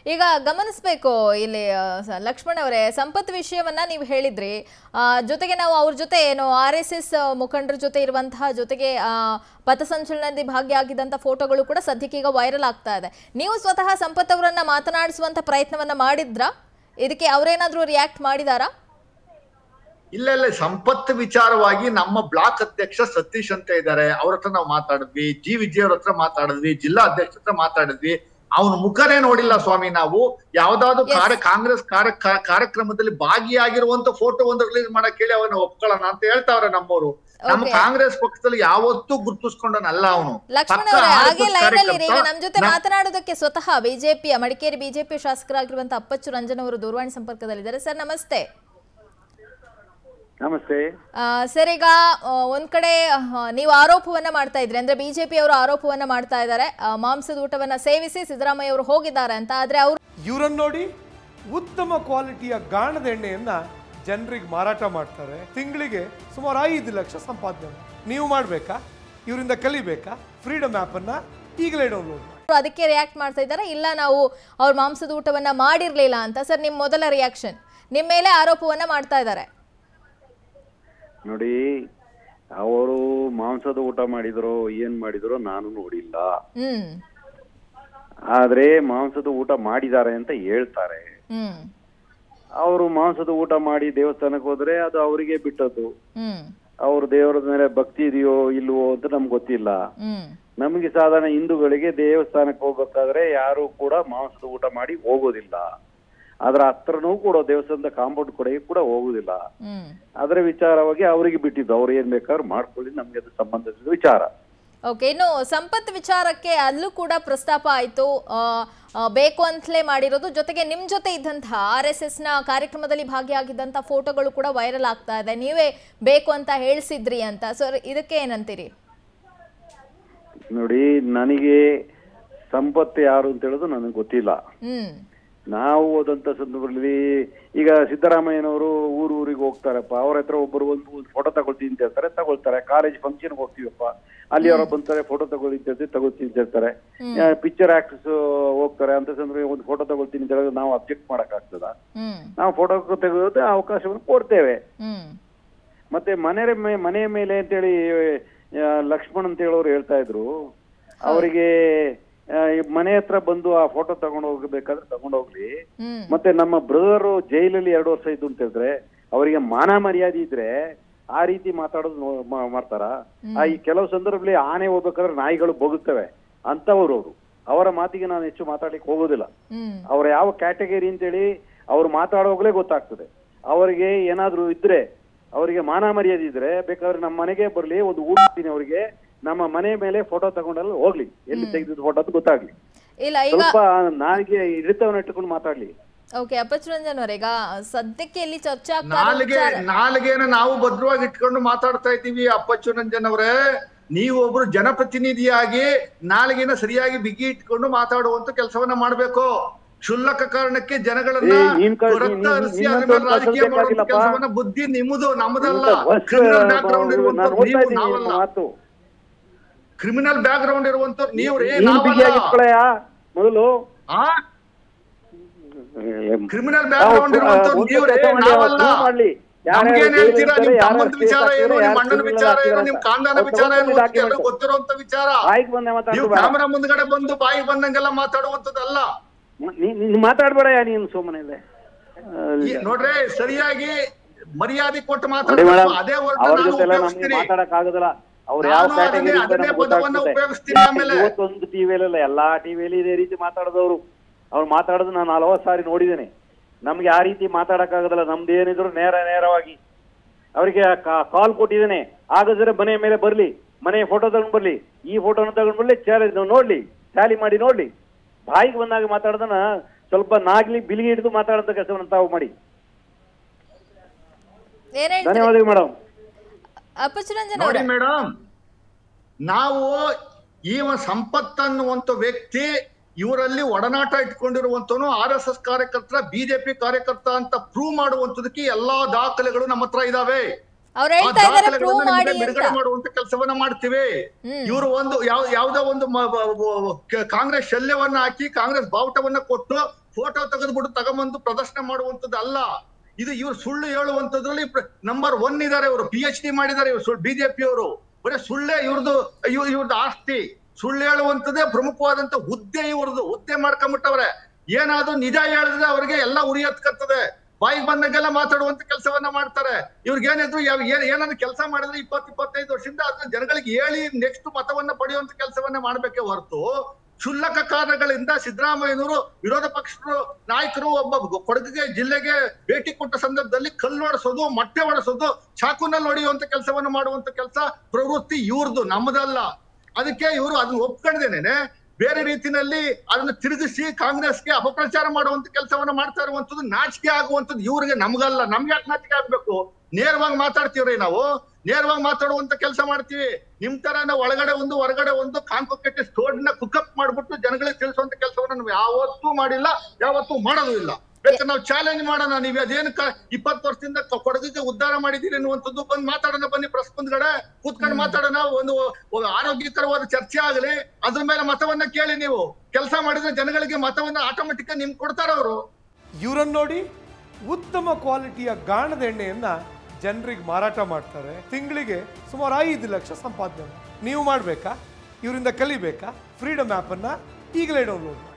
ಈಗ ಗಮನಿಸಬೇಕು ಇಲ್ಲಿ ಆ, ಸ- ಲಕ್ಷ್ಮಣ್ ಅವರೇ ಸಂಪತ್ ವಿಷಯವನ್ನ ನೀವು ಹೇಳಿದ್ರಿ ಆ, ಜೊತೆಗೆ ನಾವು ಅವ್ರ ಜೊತೆ ಏನು ಆರ್ ಎಸ್ ಎಸ್ ಮುಖಂಡರ ಜೊತೆ ಇರುವಂತಹ ಜೊತೆಗೆ ಆ, ಪಥಸಂಚಲನದಲ್ಲಿ ಭಾಗಿಯಾಗಿದ್ದಂಥ ಫೋಟೋಗಳು ಕೂಡ ಸದ್ಯಕ್ಕೆ ಈಗ ವೈರಲ್ ಆಗ್ತಾ ಇದೆ ನೀವು ಸ್ವತಃ ಸಂಪತ್ ಅವರನ್ನ ಮಾತನಾಡಿಸುವಂತ ಪ್ರಯತ್ನವನ್ನ ಮಾಡಿದ್ರಾ ಇದಕ್ಕೆ ಅವರೇನಾದ್ರೂ ರಿಯಾಕ್ಟ್ ಮಾಡಿದಾರಾ ಇಲ್ಲ ಇಲ್ಲ ಸಂಪತ್ತು ವಿಚಾರವಾಗಿ ನಮ್ಮ ಬ್ಲಾಕ್ ಅಧ್ಯಕ್ಷ ಸತೀಶ್ ಅಂತ ಇದ್ದಾರೆ ಅವ್ರ ಹತ್ರ ನಾವು ಮಾತಾಡಿದ್ವಿ ಜಿ ವಿಜಯ್ ಅವ್ರ ಹತ್ರ ಮಾತಾಡಿದ್ವಿ ಜಿಲ್ಲಾ ಅಧ್ಯಕ್ಷ ಹತ್ರ ಮಾತಾಡಿದ್ವಿ ಅವನ ಮುಖನೇ ನೋಡಿಲ್ಲ ಸ್ವಾಮಿ ನಾವು ಯಾವ್ದಾದ್ರು Yes. ಕಾರ್ಯ ಕಾಂಗ್ರೆಸ್ ಕಾರ್ಯ ಕಾ- ಕಾರ್ಯಕ್ರಮದಲ್ಲಿ ಭಾಗಿಯಾಗಿರುವಂತ ಫೋಟೋ ಒಂದು ರಿಲೀಸ್ ಮಾಡಕ್ ಹೇಳಿ ಅವನ್ನ ಒಪ್ಕೊಳ್ಳೋಣ ಅಂತ ಹೇಳ್ತಾವ್ರೆ ನಮ್ಮವರು ನಮ್ಮ Okay. ಕಾಂಗ್ರೆಸ್ ಪಕ್ಷದಲ್ಲಿ ಯಾವತ್ತೂ ಗುರ್ತಿಸ್ಕೊಂಡನಲ್ಲ ಅವನು ಲಕ್ಷ್ಮಣ್ ಪಕ್ಕ ಅವರೇ ಹಾಗೆ RSS ಲೈನ್ ಅಲ್ಲಿ ಈಗ ಕಾರ್ಯಕರ್ತ. ನಮ್ ಜೊತೆ ನಮ್- ಮಾತನಾಡೋದಕ್ಕೆ ಸ್ವತಃ ಬಿಜೆಪಿಯ ಮಡಿಕೇರಿ ಬಿಜೆಪಿ ಶಾಸಕರಾಗಿರುವಂತಹ ಅಪ್ಪಚ್ಚು ರಂಜನ್ ಅವರು ದೂರವಾಣಿ ಸಂಪರ್ಕದಲ್ಲಿದ್ದಾರೆ ಸರ್ ನಮಸ್ತೆ ನಮಸ್ತೆ ಆ, ಸರ್ ಈಗ ಆ, ಒಂದ್ ಕಡೆ ಆ, ನೀವು ಆರೋಪವನ್ನ ಮಾಡ್ತಾ ಇದ್ರಿ ಅಂದ್ರೆ ಬಿಜೆಪಿ ಅವರು ಆರೋಪವನ್ನ ಮಾಡ್ತಾ ಇದ್ದಾರೆ ಆ, ಮಾಂಸದ ಊಟವನ್ನ ಸೇವಿಸಿ ಸಿದ್ದರಾಮಯ್ಯ ಅವರು ಹೋಗಿದ್ದಾರೆ ಅಂತ ಆದ್ರೆ ಅವರು ಇವರನ್ನು ನೋಡಿ ಉತ್ತಮ ಕ್ವಾಲಿಟಿಯ ಗಾಣದ ಎಣ್ಣೆಯನ್ನ ಜನರಿಗೆ ಮಾರಾಟ ಮಾಡ್ತಾರೆ ತಿಂಗಳಿಗೆ ಸುಮಾರು ಐದು ಲಕ್ಷ ಸಂಪಾದನೆ ಮಾಡ್ತಾರೆ. ನೀವು ಮಾಡಬೇಕಾ ಇವರಿಂದ ಕಲಿಬೇಕಾ ಫ್ರೀಡಮ್ ಆ್ಯಪನ್ನು ಈಗಲೇ ಡೌನ್ಲೋಡ್ ಮಾಡಿ ಅದಕ್ಕೆ ರಿಯಾಕ್ಟ್ ಮಾಡ್ತಾ ಇದ್ದಾರೆ ಇಲ್ಲ ನಾವು ಅವ್ರ ಮಾಂಸದ ಊಟವನ್ನ ಮಾಡಿರ್ಲಿಲ್ಲ ಅಂತ ಸರ್ ನಿಮ್ ಮೊದಲ ರಿಯಾಕ್ಷನ್ ನಿಮ್ ಮೇಲೆ ಆರೋಪವನ್ನ ಮಾಡ್ತಾ ಇದ್ದಾರೆ ನೋಡಿ ಅವರು ಮಾಂಸದ ಊಟ ಮಾಡಿದ್ರೋ ಏನ್ ಮಾಡಿದ್ರೋ ನಾನು ನೋಡಿಲ್ಲ ಹ್ಮ್ ಆದ್ರೆ ಮಾಂಸದ ಊಟ ಮಾಡಿದ್ದಾರೆ ಅಂತ ಹೇಳ್ತಾರೆ ಹ್ಮ್ ಅವರು ಮಾಂಸದ ಊಟ ಮಾಡಿ ದೇವಸ್ಥಾನಕ್ಕೆ ಹೋದ್ರೆ ಅದು ಅವರಿಗೆ ಬಿಟ್ಟದ್ದು ಹ್ಮ್ ಅವ್ರ ದೇವರ ಮೇಲೆ ಭಕ್ತಿ ಇದೆಯೋ ಇಲ್ವೋ ಅಂತ ನಮ್ಗೆ ಗೊತ್ತಿಲ್ಲ ಹ್ಮ್ ನಮಗೆ ಸಾಧಾರಣ ಹಿಂದೂಗಳಿಗೆ ದೇವಸ್ಥಾನಕ್ಕೆ ಹೋಗ್ಬೇಕಾದ್ರೆ ಯಾರು ಕೂಡ ಮಾಂಸದ ಊಟ ಮಾಡಿ ಹೋಗೋದಿಲ್ಲ ಅದ್ರ ಹತ್ರನೂ ಕೂಡ ದೇವಸ್ಥಾನದ ಕಾಂಪೌಂಡ್ ಕಡೆಗೆ ಕೂಡ ಹೋಗುದಿಲ್ಲ ಹ್ಮ್ ಅದರ ವಿಚಾರವಾಗಿ ಅವರಿಗೆ ಬಿಟ್ಟಿದ್ದು ಅವ್ರು ಏನ್ ಬೇಕಾದ್ರೂ ಮಾಡ್ಕೊಳ್ಳಿ ನಮ್ಗೆ ಅದು ಸಂಬಂಧಿಸಿದ ವಿಚಾರ ಓಕೆ ಇನ್ನು ಸಂಪತ್ ವಿಚಾರಕ್ಕೆ ಅಲ್ಲೂ ಕೂಡ ಪ್ರಸ್ತಾಪ ಆಯಿತು ಬೇಕು ಅಂತಲೇ ಮಾಡಿರೋದು ಜೊತೆಗೆ ನಿಮ್ಮ ಜೊತೆ ಇದ್ದಂತಹ ಆರ್ ಎಸ್ ಎಸ್ನ ಕಾರ್ಯಕ್ರಮದಲ್ಲಿ ಭಾಗಿಯಾಗಿದ್ದಂಥ ಫೋಟೋಗಳು ಕೂಡ ವೈರಲ್ ಆಗ್ತಾ ಇದೆ ನೀವೇ ಬೇಕು ಅಂತ ಹೇಳಿಸಿದ್ರಿ ಅಂತ ಸರ್ ಇದಕ್ಕೆ ಏನಂತೀರಿ ನೋಡಿ ನನಗೆ ಸಂಪತ್ತು ಯಾರು ಅಂತ ಹೇಳೋದು ನನಗೆ ಗೊತ್ತಿಲ್ಲ ಹ್ಮ್ ನಾವು ಹೋದಂತ ಸಂದರ್ಭದಲ್ಲಿ ಈಗ ಸಿದ್ದರಾಮಯ್ಯನವರು ಊರು ಊರಿಗೆ ಹೋಗ್ತಾರಪ್ಪ ಅವ್ರ ಹತ್ರ ಒಬ್ಬರು ಒಂದು ಒಂದು ಫೋಟೋ ತಗೊಳ್ತೀನಿ ಅಂತ ಹೇಳ್ತಾರೆ ತಗೊಳ್ತಾರೆ ಕಾಲೇಜ್ ಫಂಕ್ಷನ್ ಹೋಗ್ತೀವಪ್ಪ ಅಲ್ಲಿ ಅವರ ಬಂತಾರೆ ಫೋಟೋ ತಗೊಳ್ಳಿ ಅಂತ ಹೇಳ್ತಾರೆ ತಗೊಳ್ತೀನಿ ಅಂತ ಹೇಳ್ತಾರೆ ಪಿಕ್ಚರ್ ಆಕ್ಟರ್ಸ್ ಹೋಗ್ತಾರೆ ಅಂತ ಸಂದರ್ಭ ಒಂದು ಫೋಟೋ ತಗೊಳ್ತೀನಿ ಅಂತ ಹೇಳಿದ್ರೆ ನಾವು ಅಬ್ಜೆಕ್ಟ್ ಮಾಡಕ್ ಆಗ್ತದ ಹ್ಮ್ ನಾವು ಫೋಟೋ ತೆಗೆಯೋದು ಅವಕಾಶವನ್ನು ಕೊಡ್ತೇವೆ ಹ್ಮ್ ಮತ್ತೆ ಮನೆ ಮನೆ ಮೇಲೆ ಅಂತೇಳಿ ಆ, ಲಕ್ಷ್ಮಣ್ ಅಂತ ಹೇಳೋರು ಹೇಳ್ತಾ ಇದ್ರು ಅವರಿಗೆ ಆ, ಈ ಮನೆ ಹತ್ರ ಬಂದು ಆ ಫೋಟೋ ತಗೊಂಡು ಹೋಗ್ಬೇಕಾದ್ರೆ ತಗೊಂಡು ಹೋಗ್ಲಿ ಹ್ಮ್ ಮತ್ತೆ ನಮ್ಮ ಬ್ರದರ್ ಜೈಲಲ್ಲಿ ಎರಡು ವರ್ಷ ಇದ್ದು ಅಂತ ಹೇಳಿದ್ರೆ ಅವರಿಗೆ ಮಾನ ಮರ್ಯಾದೆ ಇದ್ರೆ ಆ ರೀತಿ ಮಾತಾಡೋದು ನೋ- ಮಾ- ಮಾಡ್ತಾರ ಆ ಈ ಕೆಲವು ಸಂದರ್ಭದಲ್ಲಿ ಆನೆ ಹೋಗ್ಬೇಕಾದ್ರೆ ನಾಯಿಗಳು ಬೊಗುತ್ತವೆ ಅಂತವ್ರು ಅವರು ಅವರ ಮಾತಿಗೆ ನಾನು ಹೆಚ್ಚು ಮಾತಾಡ್ಲಿಕ್ಕೆ ಹೋಗೋದಿಲ್ಲ ಹ್ಮ್ ಅವ್ರ ಯಾವ ಕ್ಯಾಟಗರಿ ಅಂತೇಳಿ ಅವ್ರು ಮಾತಾಡೋಗ್ಲೇ ಗೊತ್ತಾಗ್ತದೆ ಅವರಿಗೆ ಏನಾದ್ರೂ ಇದ್ರೆ ಅವರಿಗೆ ಮಾನ ಮರ್ಯಾದೆ ಇದ್ರೆ ಬೇಕಾದ್ರೆ ನಮ್ಮ ಮನೆಗೆ ಬರ್ಲಿ ಒಂದು ಊಡ್ತೀನಿ ಅವರಿಗೆ ನಮ್ಮ ಮನೆ ಮೇಲೆ ಫೋಟೋ ತಗೊಂಡಲ್ಲಿ ಹೋಗ್ಲಿ ಎಲ್ಲಿ ತೆಗೆದಿದ್ದು ಫೋಟೋ ಅಂತ ಗೊತ್ತಾಗ್ಲಿ ಇಲ್ಲ ಈಗ ಸ್ವಲ್ಪ ನಾಲ್ಗೆ ಹಿಡಿತವನ್ನ ಇಟ್ಟುಕೊಂಡು ಮಾತಾಡ್ಲಿ ಓಕೆ ಅಪಚರಂಜನ್ ಅವರೇ ಈಗ ಸದ್ಯಕ್ಕೆ ಇಲ್ಲಿ ಚರ್ಚೆ ಆಗ್ತಾ ಇರೋ ನಾಲಿಗೆ ವಿಚಾರ ನಾಲಿಗೆನ ನಾವು ಭದ್ರವಾಗಿ ಇಟ್ಕೊಂಡು ಮಾತಾಡ್ತಾ ಇದ್ದೀವಿ ಅಪ್ಪಚ್ಚು ರಂಜನ್ ಅವರೇ ನೀವು ಒಬ್ರು ಜನಪ್ರತಿನಿಧಿಯಾಗಿ ನಾಲಿಗೆನ ಸರಿಯಾಗಿ ಬಿಗಿ ಇಟ್ಕೊಂಡು ಮಾತಾಡುವಂತ ಕೆಲಸವನ್ನ ಮಾಡ್ಬೇಕು ಕ್ಷುಲ್ಲಕ ಕಾರಣಕ್ಕೆ ಜನಗಳನ್ನ ಏ, ನೀನ್ ಕ- ರಕ್ತ ನೀನ್- ಹರಿಸಿ ನಿನ್ನಂತ ಅದ್ರ ಮೇಲೆ ಒಂದು ರಾಜಕೀಯ ಕಸಲ್ ಮಾಡುವಂತ ಬೇಕಾಗಿಲ್ಲಪ್ಪ. ಕೆಲಸವನ್ನ ಬುದ್ಧಿ ನಿಮ್ಮದು ನಮ್ಮದಲ್ಲ ಇಂಥ ಬಸ್ ಕ್ರಿಮಿನಲ್ ಬ್ಯಾಕ್ ಗ್ರೌಂಡ್ ನಾನು ಇರುವಂತ ಓದ್ತಾ ನೀವು ಇದ್ದೀನಿ ನಾವಲ್ಲ ನಿಮ್ಮ ಮಾತು ಕ್ರಿಮಿನಲ್ ಬ್ಯಾಕ್ ಗ್ರೌಂಡ್ ಇರುವಂತ ನೀವು ರೇ ನೀನ್ ನಾವಲ್ಲ ಬಿಗಿಯಾಗಿಟ್ಕೊಳಯ್ಯ ಮೊದಲು ಆ ಕ್ರಿಮಿನಲ್ ಬ್ಯಾಕ್ ಗ್ರೌಂಡ್ ಇರುವಂತ ನೀವು ರೇ ನಾವಲ್ಲ ನಮ್ಗೇನ್ ಹೇಳ್ತೀರಾ ನಿಮ್ ಸಂಬಂಧ ವಿಚಾರ ಏನು ನಿಮ್ ಅಣ್ಣನ ವಿಚಾರ ಏನು ನಿಮ್ ಕಾಂಡನ ವಿಚಾರ ಏನು ಅಂತ ಎಲ್ರಿಗೂ ಗೊತ್ತಿರುವಂತ ವಿಚಾರ ಬಾಯಿಗೆ ಬಂದೆ ನೀವು ಮಾತಾಡ್ಬೇಡ ಕ್ಯಾಮರಾ ಮುಂದ್ಗಡೆ ಬಂದು ಬಾಯಿಗೆ ಬಂದಂಗೆಲ್ಲ ಮಾತಾಡುವಂತದ್ದಲ್ಲ ನೀನ್ ಮಾತಾಡ್ಬೇಡಯ್ಯ ನೀನು ಸುಮ್ಮನೆ ಇದೆ ಈ- ನೋಡ್ರಿ ಸರಿಯಾಗಿ ಮರ್ಯಾದೆ ಕೊಟ್ಟು ನೋಡಿ ಮಾತಾಡಬೇಕು ಮೇಡಮ್ ಅದೇ ವರ್ಡ್ ಅವ್ರ ನಾನು ಜೊತೆ ಎಲ್ಲ ನಮ್ಗೆ ಉಪಯೋಗಿಸ್ತೀನಿ ಮಾತಾಡಕ್ ಆಗೋದಿಲ್ಲ ಅವ್ರು ಯಾವ ನಾನು ಅದನ್ನೇ- ಕ್ಯಾಟಗರಿ ಅಂತ ಅದನ್ನೇ ನಮ್ಗೆ ಪದವನ್ನ ಗೊತ್ತಾಗ್ತದೆ ಉಪಯೋಗಿಸ್ತೀನಿ ಆಮೇಲೆ. ಇವತ್ತೊಂದು ಟಿವಿಯಲ್ಲ ಎಲ್ಲಾ ಟಿವಿಯಲ್ಲಿ ಇದೇ ರೀತಿ ಮಾತಾಡಿದವರು ಅವ್ರು ಮಾತಾಡೋದು ನಾನು ಹಲವಾರು ಸಾರಿ ನೋಡಿದ್ದೇನೆ ನಮ್ಗೆ ಆ ರೀತಿ ಮಾತಾಡಕ್ ಆಗೋದಿಲ್ಲ ನಮ್ದು ಏನಿದ್ರು ನೇರ ನೇರವಾಗಿ ಅವರಿಗೆ ಕಾಲ್ ಕೊಟ್ಟಿದ್ದೇನೆ ಆಗದ್ರೆ ಮನೆ ಮೇಲೆ ಬರ್ಲಿ ಮನೆ ಫೋಟೋ ತಗೊಂಡ್ ಬರ್ಲಿ ಈ ಫೋಟೋನ ತಗೊಂಡ್ ಬರ್ಲಿ ಚಾಲೆಂಜ್ ನೋಡ್ಲಿ ಟ್ಯಾಲಿ ಮಾಡಿ ನೋಡ್ಲಿ ಬಾಯಿಗೆ ಬಂದಾಗ ಮಾತಾಡೋದನ್ನ ಸ್ವಲ್ಪ ನಾಗ್ಲಿ ಬಿಲಿಗೆ ಹಿಡಿದು ಮಾತಾಡೋಂಥ ಕೆಲಸವನ್ನು ತಾವು ಮಾಡಿ ಏನ್ ಹೇಳ್ತೀರಿ ಧನ್ಯವಾದಗಳು ಮೇಡಮ್ ಅಪಚರಂಜನ್ ನೋಡಿ ಅವರೇ ಮೇಡಮ್ ನಾವು ಈ ಒಂದು ಸಂಪತ್ ಅನ್ನುವಂತ ವ್ಯಕ್ತಿ ಇವರಲ್ಲಿ ಒಡನಾಟ ಇಟ್ಕೊಂಡಿರುವಂತನು ಆರ್ ಎಸ್ ಎಸ್ ಕಾರ್ಯಕರ್ತರ ಬಿಜೆಪಿ ಕಾರ್ಯಕರ್ತ ಅಂತ ಪ್ರೂವ್ ಮಾಡುವಂತದಕ್ಕೆ ಎಲ್ಲಾ ದಾಖಲೆಗಳು ನಮ್ಮ ಹತ್ರ ಇದಾವೆ ಅವ್ರು ಆ ಹೇಳ್ತಾ ಇದ್ದಾರೆ ದಾಖಲೆಗಳನ್ನ ಪ್ರೂವ್ ನಿಮ್ಗೆ ಮಾಡಿ ಅಂತ ಬಿಡುಗಡೆ ಮಾಡುವಂತ ಕೆಲಸವನ್ನ ಮಾಡ್ತೀವಿ ಹ್ಮ್. ಇವರು ಒಂದು ಯಾವ ಯಾವ್ದೋ ಒಂದು ಮ- ಬ- ಬ- ಕ- ಕಾಂಗ್ರೆಸ್ ಶಲ್ಯವನ್ನ ಹಾಕಿ ಕಾಂಗ್ರೆಸ್ ಬಾವುಟವನ್ನ ಕೊಟ್ಟು ಫೋಟೋ ತೆಗೆದ್ಬಿಟ್ಟು ತಗೊಂಬಂದು ಪ್ರದರ್ಶನ ಮಾಡುವಂತದ್ದು ಅಲ್ಲ ಇದು ಇವ್ರು ಸುಳ್ಳು ಹೇಳುವಂತದ್ರಲ್ಲಿ ನಂಬರ್ ಒನ್ ಇದಾರೆ ಇವರು ಪಿ ಎಚ್ ಡಿ ಮಾಡಿದ್ದಾರೆ ಇವರು ಬಿಜೆಪಿ ಅವರು ಬರೀ ಸುಳ್ಳೇ ಇವ್ರದ್ದು ಇವ್ ಇವ್ರದ್ದು ಆಸ್ತಿ ಸುಳ್ಳು ಹೇಳುವಂತದ್ದೇ ಪ್ರಮುಖವಾದಂತ ಹುದ್ದೆ ಇವ್ರದ್ದು ಹುದ್ದೆ ಮಾಡ್ಕೊಂಬಿಟ್ಟವ್ರೆ ಏನಾದ್ರು ನಿಜ ಹೇಳಿದ್ರೆ ಅವ್ರಿಗೆ ಎಲ್ಲ ಉರಿ ಹತ್ಕತ್ತದೆ ಬಾಯಿಗೆ ಬಂದಾಗೆಲ್ಲ ಮಾತಾಡುವಂತ ಕೆಲಸವನ್ನ ಮಾಡ್ತಾರೆ ಇವ್ರಿಗೆ ಏನಿದ್ರು ಯಾವ- ಏನ್ ಏನಾದ್ರು ಕೆಲಸ ಮಾಡಿದ್ರೆ ಇಪ್ಪತ್ ಇಪ್ಪತ್ತೈದು ವರ್ಷದಿಂದ ಅದನ್ನ ಜನಗಳಿಗೆ ಹೇಳಿ ನೆಕ್ಸ್ಟ್ ಮತವನ್ನ ಪಡೆಯುವಂತ ಕೆಲಸವನ್ನ ಮಾಡ್ಬೇಕೆ ಹೊರತು ಕ್ಷುಲ್ಲಕ ಕಾರಣಗಳಿಂದ ಸಿದ್ದರಾಮಯ್ಯನವರು ವಿರೋಧ ಪಕ್ಷದ ನಾಯಕರು ಒಬ್ಬ ಕೊಡಗಿಗೆ ಜಿಲ್ಲೆಗೆ ಭೇಟಿ ಕೊಟ್ಟ ಸಂದರ್ಭದಲ್ಲಿ ಕಲ್ಲು ಹೊಡೆಸೋದು ಮೊಟ್ಟೆ ಹೊಡೆಸೋದು ಚಾಕುನಲ್ಲಿ ಹೊಡೆಯುವಂತ ಕೆಲಸವನ್ನ ಮಾಡುವಂತ ಕೆಲಸ ಪ್ರವೃತ್ತಿ ಇವ್ರದ್ದು ನಮ್ಮದಲ್ಲ ಅದಕ್ಕೆ ಇವರು ಅದನ್ನ ಒಪ್ಕೊಂಡೇನೆ ಬೇರೆ ರೀತಿನಲ್ಲಿ ಅದನ್ನ ತಿರುಗಿಸಿ ಕಾಂಗ್ರೆಸ್ಗೆ ಅಪಪ್ರಚಾರ ಮಾಡುವಂತ ಕೆಲಸವನ್ನ ಮಾಡ್ತಾ ಇರುವಂತದ್ದು ನಾಚಿಕೆ ಆಗುವಂತದ್ದು ಇವ್ರಿಗೆ ನಮ್ಗಲ್ಲ ನಮ್ಗೆ ಯಾಕೆ ನಾಚಿಕೆ ಆಗ್ಬೇಕು ನೇರವಾಗಿ ಮಾತಾಡ್ತೀವ್ರಿ ನಾವು ನೇರವಾಗಿ ಮಾತಾಡುವಂತ ಕೆಲಸ ಮಾಡ್ತೀವಿ ನಿಮ್ ತರ ನಾವು ಒಳಗಡೆ ಒಂದು ಹೊರಗಡೆ ಒಂದು ಕಾಂಕೊಕೆಟ್ಟಿ ಸ್ಟೋರ್ನ ಕುಕಪ್ ಮಾಡ್ಬಿಟ್ಟು ಜನಗಳಿಗೆ ತಿಳಿಸುವಂತ ಕೆಲಸವನ್ನ ನಾವು ಯಾವತ್ತೂ ಮಾಡಿಲ್ಲ ಯಾವತ್ತೂ ಮಾಡೋದು ಇಲ್ಲ ಬೇಕಾದ್ರೆ ನಾವು ಚಾಲೆಂಜ್ ಮಾಡೋಣ ನೀವು ಅದೇನು ಇಪ್ಪತ್ತು ವರ್ಷದಿಂದ ಕ- ಕೊಡಗಿಗೆ ಉದ್ಧಾರ ಮಾಡಿದೀರಿ ಅನ್ನುವಂಥದ್ದು ಬಂದು ಮಾತಾಡೋಣ ಬನ್ನಿ ಪ್ರೆಸ್ ಮುಂದ್ಗಡೆ ಕೂತ್ಕೊಂಡು ಮಾತಾಡೋಣ ಒಂದು ಒಂದು ಆರೋಗ್ಯಕರವಾದ ಚರ್ಚೆ ಆಗಲಿ ಅದ್ರ ಮೇಲೆ ಮತವನ್ನ ಕೇಳಿ ನೀವು ಕೆಲಸ ಮಾಡಿದ್ರೆ ಜನಗಳಿಗೆ ಮತವನ್ನ ಆಟೋಮೆಟಿಕ್ ನಿಮ್ಗೆ ಕೊಡ್ತಾರ ಅವರು ಇವರನ್ನು ನೋಡಿ ಉತ್ತಮ ಕ್ವಾಲಿಟಿಯ ಗಾಣದ ಎಣ್ಣೆಯನ್ನ ಜನರಿಗೆ ಮಾರಾಟ ಮಾಡ್ತಾರೆ ತಿಂಗಳಿಗೆ ಸುಮಾರು ಐದು ಲಕ್ಷ ಸಂಪಾದನೆ ಮಾಡಿ. ನೀವು ಮಾಡಬೇಕಾ ಇವರಿಂದ ಕಲಿಬೇಕಾ ಫ್ರೀಡಮ್ ಆ್ಯಪನ್ನು ಈಗಲೇ ಡೌನ್ಲೋಡ್ ಮಾಡಿ